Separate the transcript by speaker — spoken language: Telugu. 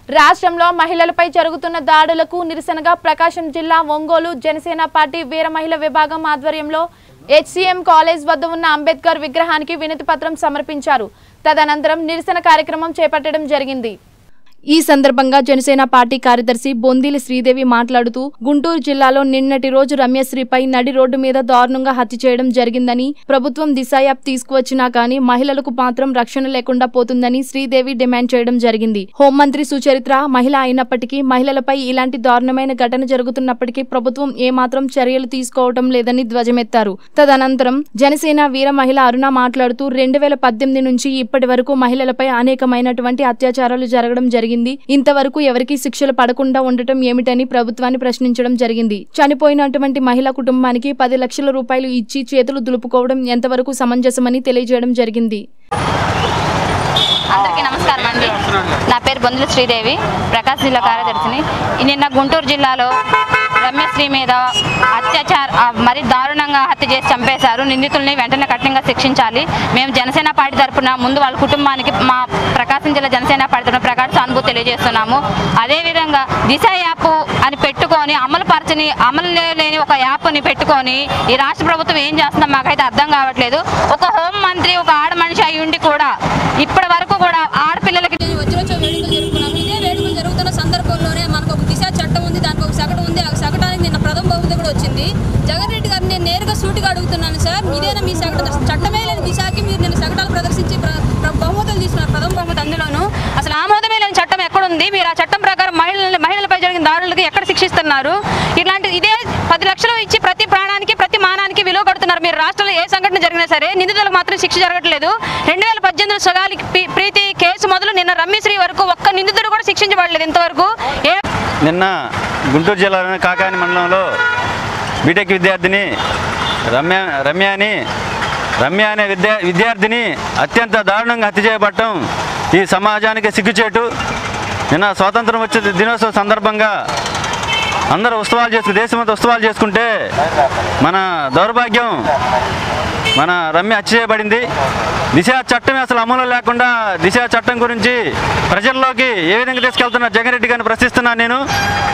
Speaker 1: రాష్ట్రంలో మహిళలపై జరుగుతున్న దాడులకు నిరసనగా ప్రకాశం జిల్లా ఒంగోలు జనసేన పార్టీ వీర మహిళ విభాగం ఆధ్వర్యంలో హెచ్సిఎం కాలేజ్ వద్ద ఉన్న అంబేద్కర్ విగ్రహానికి వినతి పత్రం సమర్పించారు తదనంతరం నిరసన కార్యక్రమం చేపట్టడం జరిగింది ఈ సందర్భంగా జనసేన పార్టీ కార్యదర్శి బొందిలి శ్రీదేవి మాట్లాడుతూ గుంటూరు జిల్లాలో నిన్నటి రోజు రమ్యశ్రీపై నడి రోడ్డు మీద దారుణంగా హత్య చేయడం జరిగిందని ప్రభుత్వం దిశ యాప్ తీసుకువచ్చినా కానీ మహిళలకు మాత్రం రక్షణ లేకుండా పోతుందని శ్రీదేవి డిమాండ్ చేయడం జరిగింది హోంమంత్రి సుచరిత్ర మహిళ అయినప్పటికీ మహిళలపై ఇలాంటి దారుణమైన ఘటన జరుగుతున్నప్పటికీ ప్రభుత్వం ఏమాత్రం చర్యలు తీసుకోవడం లేదని ధ్వజమెత్తారు తదనంతరం జనసేన వీర మహిళ అరుణ మాట్లాడుతూ రెండు వేల పద్దెనిమిది నుంచి ఇప్పటి వరకు మహిళలపై అనేకమైనటువంటి అత్యాచారాలు జరగడం జరిగింది ఇంతవరకు ఎవరికీ శిక్షలు పడకుండా ఉండటం ఏమిటని ప్రభుత్వాన్ని ప్రశ్నించడం జరిగింది చనిపోయినటువంటి మహిళ కుటుంబానికి పది లక్షల రూపాయలు ఇచ్చి చేతులు దులుపుకోవడం ఎంతవరకు సమంజసమని తెలియజేయడం జరిగింది
Speaker 2: అందరికీ నమస్కారం అండి నా పేరు బొందుల శ్రీదేవి ప్రకాశ్ జిల్లా కార్యదర్శిని నిన్న గుంటూరు జిల్లాలో రమ్యశ్రీ మీద అత్యాచార ఆ, మరి దారుణంగా హత్య చేసి చంపేశారు నిందితుల్ని వెంటనే కఠినంగా శిక్షించాలి మేము జనసేన పార్టీ తరఫున ముందు వాళ్ళ కుటుంబానికి మా ప్రకాశం జిల్లా జనసేన పార్టీ తరఫున ప్రకాశ సానుభూతి తెలియజేస్తున్నాము అదేవిధంగా దిశ యాప్ అని పెట్టుకొని అమలు పరచని అమలు లేని ఒక యాప్ని పెట్టుకొని ఈ రాష్ట్ర ప్రభుత్వం ఏం చేస్తుందో మాకైతే అర్థం కావట్లేదు ఒక హోం మంత్రి ఒక ఆడ మనిషి అయి ఉండి కూడా ఇప్పటి వరకు కూడా ఆడపిల్లలకి
Speaker 3: నేను వచ్చి వచ్చి వేడుకలు జరుపుకున్నాము ఇదే వేడుకలు జరుగుతున్న సందర్భంలోనే మనకు ఒక దిశ చట్టం ఉంది దానికి ఒక సగటు ఉంది ఆ సగటానికి నిన్న ప్రథమ బహుమతి కూడా వచ్చింది జగన్ రెడ్డి గారిని నేను నేరుగా సూటిగా అడుగుతున్నాను సార్ ఇదేనా మీ సగటు చట్టమే లేని దిశకి మీరు నేను సగటాలు ప్రదర్శించి ప్ర- ప్ర- బహుమతులు తీసుకున్నారు ప్రథమ బహుమతి అందులోను అసలు ఆమోదమే లేని చట్టం ఎక్కడుంది మీరు ఆ చట్టం ప్రకారం మహిళల్ని మహిళలపై జరిగిన దాడులకు ఎక్కడ శిక్షిస్తున్నారు ఇలాంటి ఇదే పది లక్షలు ఇచ్చి ప్రతి ప్రాణానికి ప్రతి మానానికి విలువ కడుతున్నారు మీరు రాష్ట్రంలో ఏ సంఘటన జరిగినా సరే నిందితులకు మాత్రం శిక్ష జరగట్లేదు రెండు వేల పద్దెనిమిది సుగాలి పి- ప్రీతి కేసు మొదలు నిన్న రమ్యశ్రీ వరకు ఒక్క నిందితుడు కూడా శిక్షించబడలేదు ఇంతవరకు ఏ
Speaker 4: నిన్న గుంటూరు జిల్లాలోని కాకాని మండలంలో బీటెక్ విద్యార్థిని రమ్య రమ్య అని రమ్య అనే విద్యా విద్యార్థిని అత్యంత దారుణంగా హత్య చేయబడటం ఈ సమాజానికి సిగ్గుచేటు నిన్న స్వాతంత్రం వచ్చే దినోత్సవ సందర్భంగా అందరూ ఉత్సవాలు చేసుకు దేశమంతా ఉత్సవాలు చేసుకుంటే మన దౌర్భాగ్యం మన రమ్య హత్య చేయబడింది దిశ చట్టం అసలు అమలు లేకుండా దిశ చట్టం గురించి ప్రజల్లోకి ఏ విధంగా తీసుకెళ్తున్నారు జగన్ రెడ్డి గారిని ప్రశ్నిస్తున్నాను నేను